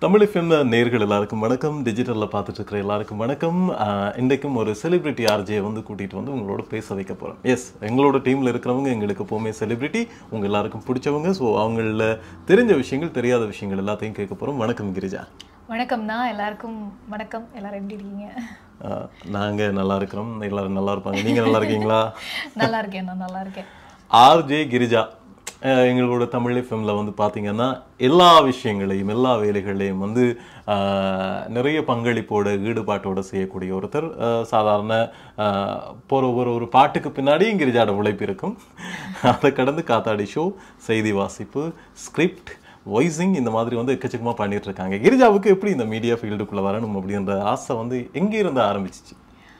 Tamil FM நேர்கள் எல்லாருக்கும் வணக்கம் டிஜிட்டலில் பார்த்துட்டு இருக்கிற எல்லாருக்கும் வணக்கம் ஆஹ் இன்றைக்கும் ஒரு செலிபிரிட்டி ஆர்ஜியை வந்து கூட்டிகிட்டு வந்து உங்களோட பேச வைக்க போகிறோம் எஸ் எங்களோட டீமில் இருக்கிறவங்க எங்களுக்கு எப்போவுமே செலிபிரிட்டி உங்கள் எல்லாருக்கும் பிடிச்சவங்க ஸோ அவங்கள தெரிஞ்ச விஷயங்கள் தெரியாத விஷயங்கள் எல்லாத்தையும் கேட்க போகிறோம் வணக்கம் கிரிஜா வணக்கம்ண்ணா எல்லாருக்கும் வணக்கம் எல்லாரும் எப்படி இருக்கீங்க நாங்கள் நல்லா இருக்கிறோம் எல்லாரும் நல்லா இருப்பாங்க நீங்கள் நல்லா இருக்கீங்களா நல்லா இருக்கேன் நான் நல்லா இருக்கேன் ஆர்ஜே கிரிஜா அஹ் எங்களோட தமிழ் எஃப்எம்ல வந்து பார்த்தீங்கன்னா எல்லா விஷயங்களையும் எல்லா வேலைகளையும் வந்து அஹ், நிறைய பங்களிப்போட ஈடுபாட்டோட செய்யக்கூடிய ஒருத்தர் அஹ், சாதாரண அஹ், போற ஒரு ஒரு பாட்டுக்கு பின்னாடியும் கிரிஜாட உழைப்பு இருக்கும் அதை கடந்து காத்தாடி ஷோ செய்தி வாசிப்பு ஸ்கிரிப்ட் வாய்ஸிங் இந்த மாதிரி வந்து எக்கச்சக்கமாக பண்ணிட்டு இருக்காங்க கிரிஜாவுக்கு எப்படி இந்த மீடியா ஃபீல்டுக்குள்ளே வரணும் அப்படின்ற ஆசை வந்து எங்கே இருந்து ஆரம்பிச்சிச்சு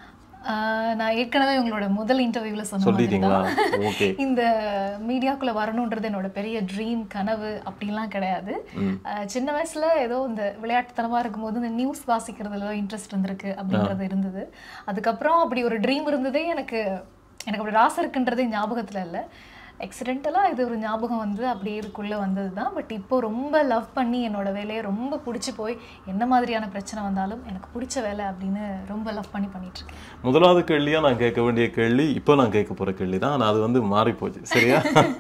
ஆஹ் நான் ஏற்கனவே உங்களோட முதல் இன்டர்வியூவில் சொன்ன மாதிரி சொல்லிட்டீங்களா தான். ஓகே இந்த மீடியாக்குள்ள வரணுன்றது என்னோட பெரிய ட்ரீம் கனவு அப்படின்லாம் கிடையாது ஆஹ் சின்ன வயசுல ஏதோ இந்த விளையாட்டுத்தனமா இருக்கும்போது இந்த நியூஸ் வாசிக்கிறதுல இன்ட்ரெஸ்ட் இருந்திருக்கு அப்படின்றது இருந்தது அதுக்கப்புறம் அப்படி ஒரு ட்ரீம் இருந்ததே எனக்கு எனக்கு அப்படி ஒரு ஆசை இருக்குன்றதே ஞாபகத்துல இல்லை எக்ஸிடென்டலாக இது ஒரு ஞாபகம் வந்து அப்படியே இதுக்குள்ளே வந்தது தான் பட் இப்போ ரொம்ப லவ் பண்ணி என்னோட வேலையை ரொம்ப பிடிச்சி போய் என்ன மாதிரியான பிரச்சனை வந்தாலும் எனக்கு பிடிச்ச வேலை அப்படின்னு ரொம்ப லவ் பண்ணி பண்ணிட்டு இருக்கேன் முதலாவது கேள்வியா நான் கேட்க வேண்டிய கேள்வி இப்போ நான் கேட்க போற கேள்வி தான் ஆனா அது வந்து மாறி போச்சு சரியா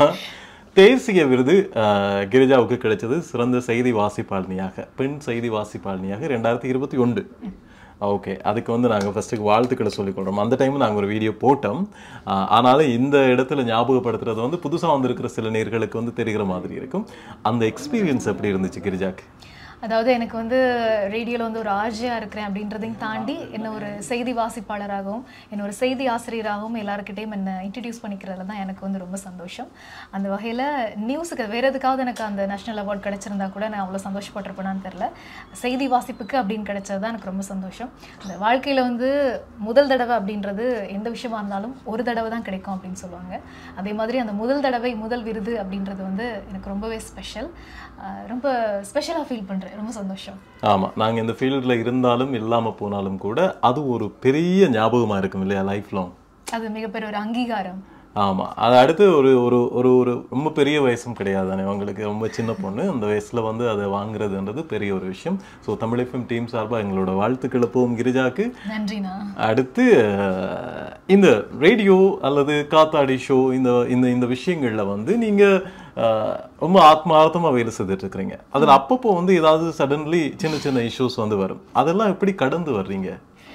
தேசிய விருது அஹ், கிரிஜாவுக்கு கிடைச்சது சிறந்த செய்தி வாசிப்பாளினியாக பெண் செய்தி வாசிப்பாளினியாக ரெண்டாயிரத்தி இருபத்தி ஒன்று ஓகே அதுக்கு வந்து நாங்கள் ஃபஸ்ட்டுக்கு வாழ்த்துக்களை சொல்லிக்கொள்கிறோம் அந்த டைம் நாங்கள் ஒரு வீடியோ போட்டோம் அஹ், ஆனாலும் இந்த இடத்துல ஞாபகப்படுத்துறது வந்து புதுசாக வந்திருக்கிற சில நேர்களுக்கு வந்து தெரிகிற மாதிரி இருக்கும் அந்த எக்ஸ்பீரியன்ஸ் எப்படி இருந்துச்சு கிரிஜாக்கு அதாவது எனக்கு வந்து ரேடியோவில் வந்து ஒரு ஆர்ஜியாக இருக்கிறேன் அப்படின்றதையும் தாண்டி என்ன ஒரு செய்தி வாசிப்பாளராகவும் என்ன ஒரு செய்தி ஆசிரியராகவும் எல்லாருக்கிட்டையும் என்னை இன்ட்ரடியூஸ் பண்ணிக்கிறதுல தான் எனக்கு வந்து ரொம்ப சந்தோஷம் அந்த வகையில் நியூஸுக்கு வேறு எதுக்காவது எனக்கு அந்த நேஷனல் அவார்ட் கிடச்சிருந்தா கூட நான் அவ்வளோ சந்தோஷப்பட்டிருப்பேனான்னு தெரில செய்தி வாசிப்புக்கு அப்படின்னு கிடைச்சது தான் எனக்கு ரொம்ப சந்தோஷம் அந்த வாழ்க்கையில் வந்து முதல் தடவை அப்படின்றது எந்த விஷயமா இருந்தாலும் ஒரு தடவை தான் கிடைக்கும் அப்படின்னு சொல்லுவாங்க அதே மாதிரி அந்த முதல் தடவை முதல் விருது அப்படின்றது வந்து எனக்கு ரொம்பவே ஸ்பெஷல் ரொம்ப ஸ்பெஷலாக ஃபீல் பண்ணுறேன் ரொம்ப சந்தோஷம் ஆமா நாங்க இந்த ஃபீல்டில் இருந்தாலும் இல்லாம போனாலும் கூட அது ஒரு பெரிய ஞாபகமா இருக்கும் இல்லையா லைஃப் லாங் அது மிகப்பெரிய ஒரு அங்கீகாரம் ஆமா அது அடுத்து ஒரு ஒரு ஒரு ஒரு ரொம்ப பெரிய வயசும் கிடையாது தானே உங்களுக்கு ரொம்ப சின்ன பொண்ணு அந்த வயசுல வந்து அதை வாங்குறதுன்றது பெரிய ஒரு விஷயம் ஸோ தமிழ் எஃப்எம் டீம் சார்பா எங்களோட வாழ்த்துக்களை போகும் கிரிஜாக்கு நன்றிண்ணா அடுத்து அஹ், இந்த ரேடியோ அல்லது காத்தாடி ஷோ இந்த இந்த இந்த விஷயங்கள்ல வந்து நீங்க அஹ், ரொம்ப ஆத்மார்த்தமா வேலை செய்துட்டு இருக்கிறீங்க அதுல அப்பப்போ வந்து ஏதாவது சடன்லி சின்ன சின்ன இஷ்யூஸ் வந்து வரும் அதெல்லாம் எப்படி கடந்து வர்றீங்க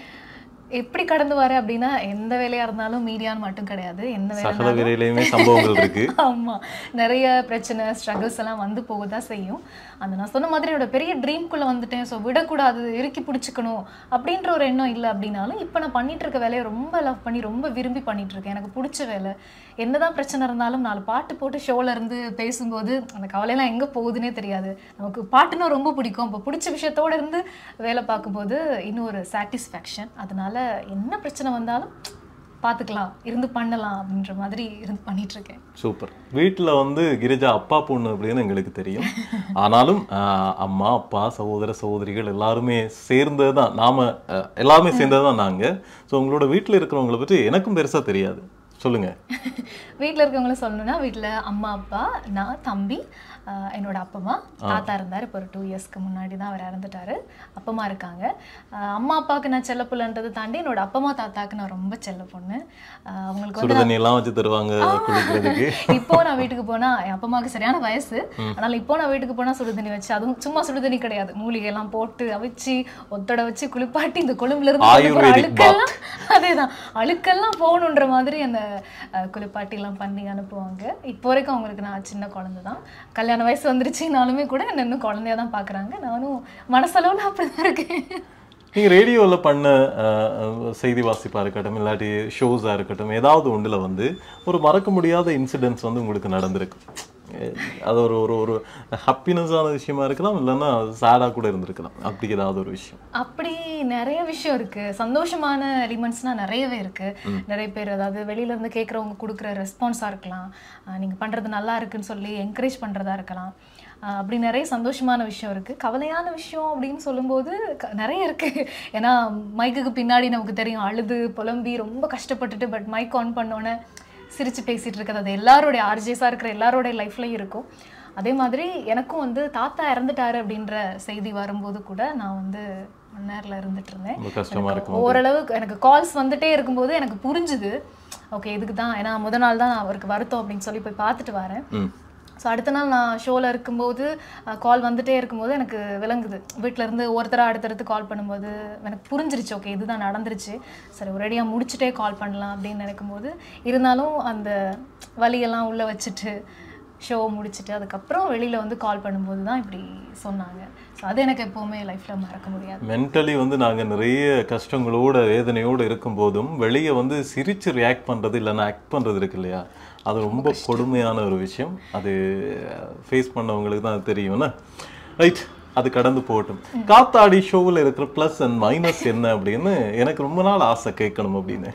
எப்படி கடந்து வர அப்படின்னா எந்த வேலையாக இருந்தாலும் மீடியான்னு மட்டும் கிடையாது எந்த வேலை சகல வேலையிலையுமே சம்பவங்கள் இருக்கு ஆமா நிறைய பிரச்சனை ஸ்ட்ரகிள்ஸ் எல்லாம் வந்து போக தான் செய்யும் அந்த நான் சொன்ன மாதிரி என்னோட பெரிய ட்ரீம்குள்ளே வந்துட்டேன் ஸோ விடக்கூடாது இறுக்கி பிடிச்சிக்கணும் அப்படின்ற ஒரு எண்ணம் இல்லை அப்படின்னாலும் இப்போ நான் பண்ணிட்டு இருக்க வேலையை ரொம்ப லவ் பண்ணி ரொம்ப விரும்பி பண்ணிட்டு இருக்கேன் எனக்கு பிடிச்ச வேலை என்னதான் பிரச்சனை இருந்தாலும் நாலு பாட்டு போட்டு ஷோல இருந்து பேசும்போது அந்த கவலையெல்லாம் எங்கே போகுதுன்னே தெரியாது நமக்கு பாட்டுன்னா ரொம்ப பிடிக்கும் இப்போ பிடிச்ச விஷயத்தோட இருந்து வேலை பார்க்கும்போது இன்னும் ஒரு சாட்டிஸ்ஃபேக்ஷன் அதனால என்ன பிரச்சனை வந்தாலும் பார்த்துக்கலாம் இருந்து பண்ணலாம் அப்படின்ற மாதிரி இருந்து பண்ணிட்டு இருக்கேன் சூப்பர் வீட்டில் வந்து கிரிஜா அப்பா பொண்ணு அப்படின்னு எங்களுக்கு தெரியும் ஆனாலும் ஆஹ், அம்மா அப்பா சகோதர சகோதரிகள் எல்லாருமே சேர்ந்தது தான் நாம அஹ், எல்லாருமே சேர்ந்தது தான் நாங்கள் ஸோ உங்களோட வீட்டில் இருக்கிறவங்கள பற்றி எனக்கும் பெருசா தெரியாது சொல்லுங்க வீட்டில் இருக்கவங்கள சொல்லணும்னா வீட்டில் அம்மா அப்பா நான் தம்பி ஆஹ் என்னோட அப்பம்மா தாத்தா இருந்தார் இப்போ ஒரு டூ இயர்ஸ்க்கு முன்னாடி தான் அவர் இறந்துட்டாரு அப்பம்மா இருக்காங்க ஆஹ் அம்மா அப்பாவுக்கு நான் செல்ல பிள்ளைன்றதை தாண்டி என்னோட அப்பம்மா தாத்தாக்கு நான் ரொம்ப செல்ல பொண்ணு ஆஹ் அவங்களுக்கு வந்து சுடு தண்ணி எல்லாம் வச்சு தருவாங்க குளிக்கிறதுக்கு இப்போ நான் வீட்டுக்கு போனா என் அப்பம்மாவுக்கு சரியான வயசு அதனால இப்போ நான் வீட்டுக்கு போனா சுடுதண்ணி வச்சு அதுவும் சும்மா சுடுதண்ணி கிடையாது மூலிகை எல்லாம் போட்டு அவிச்சு ஒத்தட வச்சு குளிப்பாட்டி இந்த கொழும்புல இருந்து கொண்டு போற ஆயுர்வேதிக் அழுக்கெல்லாம் அதேதான் அழுக்கெல்லாம் போகணுன்ற மாதிரி அந்த அஹ், குளிப்பாட்டி எல்லாம் பண்ணி அனுப்புவாங்க இப்போ வரைக்கும் அவங்களுக்கு நான் சின்ன குழந்தை தான் கல்யாண வயசு வந்துருச்சுனாலுமே கூட என்ன இன்னும் குழந்தையா தான் பாக்குறாங்க நானும் மனசளவுல அப்படிதான் இருக்கேன் நீங்க ரேடியோல பண்ண அஹ், அஹ், செய்தி வாசிப்பா இருக்கட்டும் இல்லாட்டி ஷோஸா இருக்கட்டும் ஏதாவது ஒண்ணுல வந்து ஒரு மறக்க முடியாத இன்சிடென்ட்ஸ் வந்து உங்களுக்கு நடந்திருக்கு அஹ், அது ஒரு ஒரு ஒரு ஹாப்பினஸான விஷயமா இருக்கலாம் இல்லைன்னா சேடா கூட இருந்திருக்கலாம் அப்படி ஏதாவது ஒரு விஷயம் அப்படி நிறைய விஷயம் இருக்கு சந்தோஷமான எலிமெண்ட்ஸ்னா நிறையவே இருக்கு நிறைய பேர் அதாவது வெளியில இருந்து கேட்குறவங்க கொடுக்குற ரெஸ்பான்ஸா இருக்கலாம் அஹ் நீங்க பண்றது நல்லா இருக்குன்னு சொல்லி என்கரேஜ் பண்றதா இருக்கலாம் அஹ் அப்படி நிறைய சந்தோஷமான விஷயம் இருக்கு கவலையான விஷயம் அப்படின்னு சொல்லும்போது க- நிறைய இருக்கு ஏன்னா மைக்குக்கு பின்னாடி நமக்கு தெரியும் அழுது புலம்பி ரொம்ப கஷ்டப்பட்டுட்டு பட் மைக் ஆன் பண்ணோன்னே சிரிச்சு பேசிட்டு இருக்கிறது அது எல்லாருடைய ஆர்ஜேஸாக இருக்கிற எல்லாருடைய லைஃப்லையும் இருக்கும் அதே மாதிரி எனக்கும் வந்து தாத்தா இறந்துட்டாரு அப்படின்ற செய்தி வரும்போது கூட நான் வந்து மன்னார்ல இருந்துட்டு இருந்தேன் ரொம்ப கஷ்டமா இருக்கும் ஓரளவுக்கு எனக்கு கால்ஸ் வந்துட்டே இருக்கும்போது எனக்கு புரிஞ்சுது ஓகே இதுக்கு தான் ஏன்னா முத நாள் தான் அவருக்கு வருத்தம் அப்படின்னு சொல்லி போய் பார்த்துட்டு வரேன் ம் ஸோ அடுத்த நாள் நான் ஷோவில் இருக்கும்போது கால் வந்துட்டே இருக்கும்போது எனக்கு விளங்குது வீட்ல இருந்து ஒருத்தராக அடுத்தடுத்து கால் பண்ணும்போது எனக்கு புரிஞ்சிருச்சு ஓகே இதுதான் நடந்துருச்சு சரி ஒரேடியாக முடிச்சுட்டே கால் பண்ணலாம் அப்படின்னு நினைக்கும்போது இருந்தாலும் அந்த வலியெல்லாம் உள்ளே வச்சுட்டு ஷோ முடிச்சுட்டு அதுக்கப்புறம் வெளியில் வந்து கால் பண்ணும்போது தான் இப்படி சொன்னாங்க ஸோ அது எனக்கு எப்போவுமே லைஃப்பில் மறக்க முடியாது மென்டலி வந்து நாங்க நிறைய கஷ்டங்களோட வேதனையோட இருக்கும்போதும் வெளியே வந்து சிரிச்சு ரியாக்ட் பண்றது இல்லைன்னா ஆக்ட் பண்றது இருக்கு இல்லையா அது ரொம்ப கொடுமையான ஒரு விஷயம் அது ஃபேஸ் பண்ணவங்களுக்கு தான் அது தெரியும்னா ரைட் அது கடந்து போகட்டும் காத்தாடி ஷோவில் இருக்கிற ப்ளஸ் அண்ட் மைனஸ் என்ன அப்படின்னு எனக்கு ரொம்ப நாள் ஆசை கேட்கணும் அப்படின்னு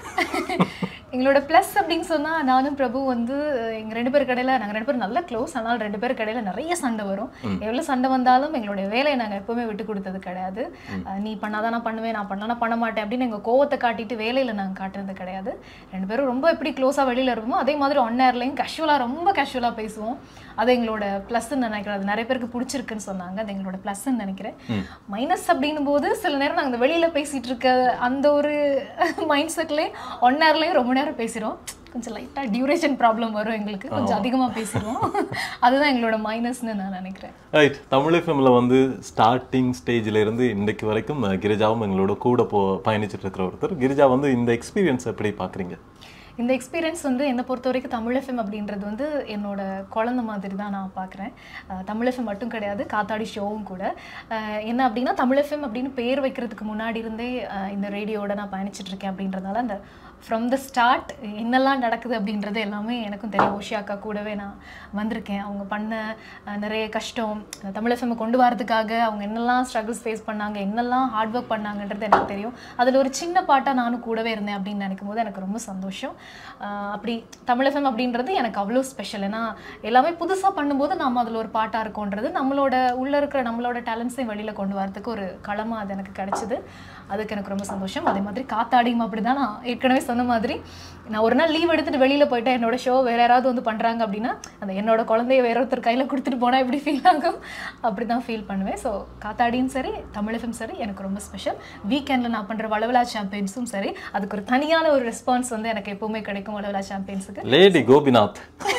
எங்களோட ப்ளஸ் அப்படின்னு சொன்னா நானும் பிரபு வந்து எங்க ரெண்டு பேர் கடையில நாங்க ரெண்டு பேரும் நல்ல க்ளோஸ் ஆனால் ரெண்டு பேர் கடையில நிறைய சண்டை வரும் எவ்வளவு சண்டை வந்தாலும் எங்களுடைய வேலையை நாங்க எப்பவுமே விட்டு கொடுத்தது கிடையாது அஹ் நீ பண்ணாதான் நான் பண்ணுவேன் நான் பண்ணா பண்ண மாட்டேன் அப்படின்னு எங்க கோவத்தை காட்டிட்டு வேலையில நாங்க காட்டுறது கிடையாது ரெண்டு பேரும் ரொம்ப எப்படி க்ளோஸா வெளியில இருப்போமோ அதே மாதிரி ஒன் ஏர்லையும் கேஷுவலா ரொம்ப கேஷுவலா பேசுவோம் அது எங்களோட ப்ளஸ்ன்னு நினைக்கிறேன் அது நிறைய பேருக்கு பிடிச்சிருக்குன்னு சொன்னாங்க அது எங்களோட ப்ளஸ்ன்னு நினைக்கிறேன் மைனஸ் அப்படின்னும் போது சில நேரம் நாங்க இந்த வெளியில பேசிட்டு இருக்க அந்த ஒரு மைண்ட் செட்லேயே ஒன் ஹவர்லேயும் ரொம்ப நேரம் பேசுகிறோம் கொஞ்சம் லைட்டாக டியூரேஷன் ப்ராப்ளம் வரும் எங்களுக்கு கொஞ்சம் அதிகமாக பேசிடுவோம் அதுதான் எங்களோட மைனஸ்னு நான் நினைக்கிறேன் ரைட் தமிழ் எஃப்எம்ல வந்து ஸ்டார்டிங் ஸ்டேஜ்ல இருந்து இன்னைக்கு வரைக்கும் அஹ், கிரிஜாவும் எங்களோட கூட போ பயணிச்சுட்டு இருக்கிற ஒருத்தர் கிரிஜா வந்து இந்த எக்ஸ்பீரியன்ஸ் எப்படி பார்க்குறீங்க இந்த எக்ஸ்பீரியன்ஸ் வந்து என்னை பொறுத்த வரைக்கும் தமிழ் எஃப்எம் அப்படின்றது வந்து என்னோட குழந்த மாதிரி தான் நான் பார்க்குறேன் தமிழ் எஃப்எம் மட்டும் கிடையாது காத்தாடி ஷோவும் கூட அஹ் என்ன அப்படின்னா தமிழ் எஃப்எம் அப்படின்னு பேர் வைக்கிறதுக்கு முன்னாடி இருந்தே அஹ் இந்த ரேடியோவோட நான் பயணிச்சுட்டு இருக்கேன் அப்படின்றதால அந்த ஃப்ரம் த ஸ்டார்ட் என்னெல்லாம் நடக்குது அப்படின்றது எல்லாமே எனக்கும் தெரியும் ஓஷியா அக்கா கூடவே நான் வந்திருக்கேன் அவங்க பண்ண அஹ், நிறைய கஷ்டம் அந்த தமிழ் எஃப்எம் கொண்டு வரதுக்காக அவங்க என்னெல்லாம் ஸ்ட்ரகிள்ஸ் ஃபேஸ் பண்ணாங்க என்னெல்லாம் ஹார்ட் ஒர்க் பண்ணாங்கன்றது எனக்கு தெரியும் அதில் ஒரு சின்ன பாட்டாக நானும் கூடவே இருந்தேன் அப்படின்னு நினைக்கும் போது எனக்கு ரொம்ப சந்தோஷம் அஹ், அப்படி தமிழ் எஃப்எம் அப்படின்றது எனக்கு அவ்வளோ ஸ்பெஷல் ஏன்னா எல்லாமே புதுசாக பண்ணும்போது நம்ம அதில் ஒரு பாட்டாக இருக்கோன்றது நம்மளோட உள்ளே இருக்கிற நம்மளோட டேலண்ட்ஸையும் வெளியில் கொண்டு வரதுக்கு ஒரு களமாக அது எனக்கு கிடைச்சிது அதுக்கு எனக்கு ரொம்ப சந்தோஷம் அதே மாதிரி காத்தாடியும் அப்படி தான் நான் ஏற்கனவே சொன்ன மாதிரி நான் ஒரு நாள் லீவ் எடுத்துட்டு வெளியில் போயிட்டேன் என்னோட ஷோ வேற யாராவது வந்து பண்ணுறாங்க அப்படின்னா அந்த என்னோட குழந்தைய வேற ஒருத்தர் கையில் கொடுத்துட்டு போனால் எப்படி ஃபீல் ஆகும் அப்படி தான் ஃபீல் பண்ணுவேன் ஸோ காத்தாடியும் சரி தமிழ் எஃப்எம் சரி எனக்கு ரொம்ப ஸ்பெஷல் வீக்கெண்டில் நான் பண்ணுற வளவலா சாம்பியன்ஸும் சரி அதுக்கு ஒரு தனியான ஒரு ரெஸ்பான்ஸ் வந்து எனக்கு எப்பவுமே கிடைக்கும் வளவலா சாம்பியன்ஸுக்கு லேடி கோபிநாத்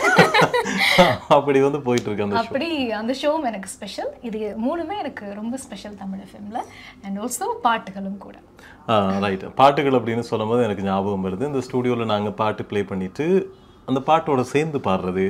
அப்படி வந்து போயிட்டு இருக்கு அந்த அப்படி அந்த ஷோவும் எனக்கு ஸ்பெஷல் இது மூணுமே எனக்கு ரொம்ப ஸ்பெஷல் தமிழ் எஃப்எம்ல அண்ட் ஆல்சோ பாட்டுகளும் கூட ரைட் பாட்டுகள் அப்படின்னு சொல்லும்போது எனக்கு ஞாபகம் வருது இந்த ஸ்டூடியோவில் நாங்கள் பாட்டு ப்ளே பண்ணிட்டு அந்த பாட்டோட சேர்ந்து பாடுறது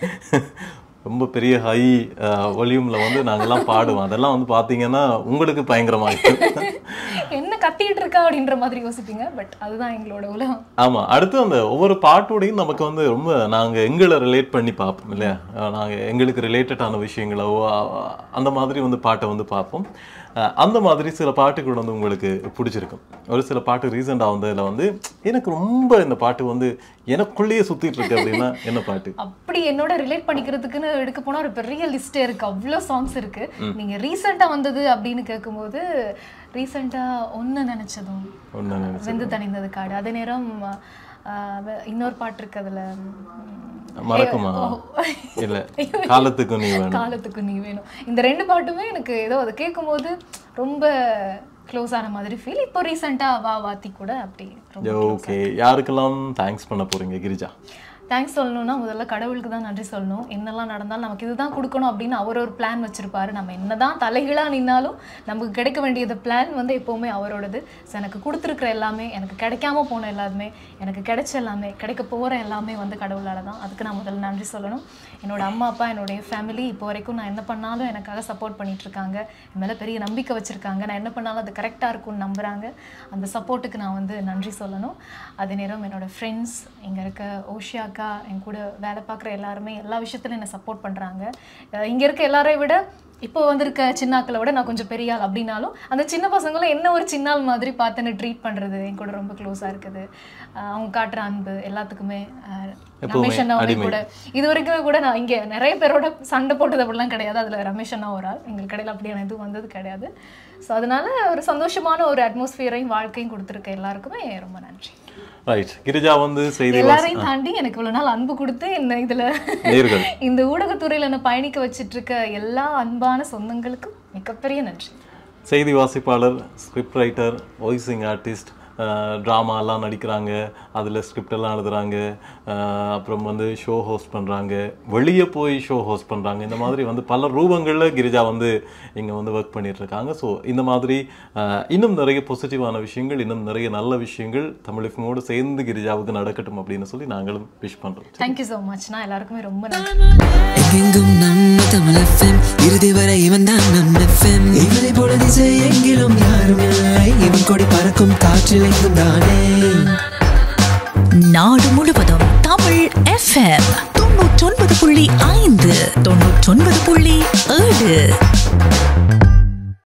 ரொம்ப பெரிய ஹை வால்யூமில் வந்து நாங்கெல்லாம் பாடுவோம் அதெல்லாம் வந்து பார்த்தீங்கன்னா உங்களுக்கு பயங்கரமாக இருக்கும் என்ன கத்திட்டு இருக்கா அப்படின்ற மாதிரி யோசிப்பீங்க பட் அதுதான் எங்களோட உலகம் ஆமா அடுத்து அந்த ஒவ்வொரு பாட்டோடையும் நமக்கு வந்து ரொம்ப நாங்க எங்களை ரிலேட் பண்ணி பார்ப்போம் இல்லையா அஹ் நாங்க எங்களுக்கு ரிலேட்டடான விஷயங்களோ அஹ் அந்த மாதிரி வந்து பாட்டை வந்து பார்ப்போம் அஹ் அந்த மாதிரி சில பாட்டுகள் வந்து உங்களுக்கு பிடிச்சிருக்கும் ஒரு சில பாட்டு ரீசெண்டாக வந்ததுல வந்து எனக்கு ரொம்ப இந்த பாட்டு வந்து எனக்குள்ளேயே சுத்திட்டு இருக்கு அப்படின்னா என்ன பாட்டு அப்படி என்னோட ரிலேட் பண்ணிக்கிறதுக்குன்னு எடுக்க போனா ஒரு பெரிய லிஸ்டே இருக்கு அவ்வளோ சாங்ஸ் இருக்கு நீங்க ரீசெண்டா வந்தது அப்படின்னு கேட்கும்போது ரீசெண்டா ஒன்னு நினைச்சதும் ஒன்று வெந்து தணிந்தது காடு அதே நேரம் ஆஹ், வே- இன்னொரு பாட்டு இருக்கு அதுல உம், மறக்குமா இல்ல காலத்துக்கும் நீ வேணும் காலத்துக்கு நீ வேணும் இந்த ரெண்டு பாட்டுமே எனக்கு ஏதோ அதை கேட்கும்போது ரொம்ப க்ளோஸ் ஆன மாதிரி ஃபீல் இப்போ ரீசெண்டாக வா வாத்தி கூட அப்படி ரொம்ப ஓகே யாருக்கெல்லாம் தேங்க்ஸ் பண்ண போறீங்க கிரிஜா தேங்க்ஸ் சொல்லணும்னா முதல்ல கடவுளுக்கு தான் நன்றி சொல்லணும் என்னெல்லாம் நடந்தாலும் நமக்கு இதுதான் கொடுக்கணும் அப்படின்னு அவர் ஒரு பிளான் வச்சிருப்பாரு நம்ம என்னதான் தலைகீழா நின்னாலும் நமக்கு கிடைக்க வேண்டியது பிளான் வந்து எப்போவுமே அவரோடது ஸோ எனக்கு கொடுத்துருக்குற எல்லாமே எனக்கு கிடைக்காம போன எல்லாமே எனக்கு கிடைச்ச எல்லாமே கிடைக்க போகிற எல்லாமே வந்து கடவுளால தான் அதுக்கு நான் முதல்ல நன்றி சொல்லணும் என்னோட அம்மா அப்பா என்னுடைய ஃபேமிலி இப்போ வரைக்கும் நான் என்ன பண்ணாலும் எனக்காக சப்போர்ட் பண்ணிட்டு இருக்காங்க என் மேலே பெரிய நம்பிக்கை வச்சிருக்காங்க நான் என்ன பண்ணாலும் அது கரெக்டாக இருக்கும்னு நம்புறாங்க அந்த சப்போர்ட்டுக்கு நான் வந்து நன்றி சொல்லணும் அதே நேரம் என்னோட ஃப்ரெண்ட்ஸ் இங்கே இருக்க ஓஷியா அக்கா என் கூட வேலை பார்க்குற எல்லாருமே எல்லா விஷயத்துலையும் என்னை சப்போர்ட் பண்ணுறாங்க இங்கே இருக்க எல்லாரையும் விட இப்போ வந்திருக்க சின்னாக்களை விட நான் கொஞ்சம் பெரிய ஆள் அப்படின்னாலும் அந்த சின்ன பசங்களும் என்ன ஒரு சின்ன ஆள் மாதிரி பார்த்து என்ன ட்ரீட் பண்ணுறது என் கூட ரொம்ப க்ளோஸாக இருக்குது அஹ் அவங்க காட்டுற அன்பு எல்லாத்துக்குமே அஹ் எப்பவுமே ரமேஷ் அண்ணா அடிமை. கூட இது வரைக்கும் கூட நான் இங்க நிறைய பேரோட சண்டை போட்டது அப்படிலாம் கிடையாது அதுல ரமேஷ் அண்ணா ஒரு ஆள் எங்களுக்கு கடையில் அப்படியான எதுவும் வந்தது கிடையாது ஸோ அதனால ஒரு சந்தோஷமான ஒரு அட்மாஸ்பியரையும் வாழ்க்கையும் கொடுத்துருக்க எல்லாருக்குமே ரொம்ப நன்றி ரைட் கிரிஜா வந்து செய்தி வாசி எல்லாரையும் தாண்டி எனக்கு இவ்வளவு நாள் அன்பு கொடுத்து என்ன இதுல நேர்கள் இந்த ஊடகத்துறையில என்ன பயணிக்க வச்சிட்டு இருக்க எல்லா அன்பான சொந்தங்களுக்கும் மிகப்பெரிய நன்றி செய்தி வாசிப்பாளர் ஸ்கிரிப்ட் ரைட்டர் வாய்ஸிங் ஆர்டிஸ்ட் ட்ராமாலாம் நடிக்கிறாங்க அதில் ஸ்கிரிப்ட் எல்லாம் எழுதுறாங்க அஹ், அப்புறம் வந்து ஷோ ஹோஸ்ட் பண்ணுறாங்க வெளியே போய் ஷோ ஹோஸ்ட் பண்ணுறாங்க இந்த மாதிரி வந்து பல ரூபங்களில் கிரிஜா வந்து இங்கே வந்து ஒர்க் பண்ணிட்டு இருக்காங்க ஸோ இந்த மாதிரி அஹ், இன்னும் நிறைய பாசிட்டிவான விஷயங்கள் இன்னும் நிறைய நல்ல விஷயங்கள் தமிழ் ஃபிலிமோடு சேர்ந்து கிரிஜாவுக்கு நடக்கட்டும் அப்படின்னு சொல்லி நாங்களும் விஷ் பண்ணுறோம் தேங்க்யூ ஸோ மச்னா எல்லாருக்குமே ரொம்ப நன்றி எங்கெங்கும் நம்ம தமிழ் எஃப்எம் இறுதி வரை இவன் தான் நம்ம எஃப்எம் இவனை போல திசை எங்கிலும் யாரும் இல்லை இவன் கொடி பறக்கும் காற்றில் எங்கும் தானே நாடு முழுவதும் தமிழ் எஃப்எம் தொண்ணூற்றொன்பது புள்ளி ஐந்து தொண்ணூற்றொன்பது புள்ளி ஏழு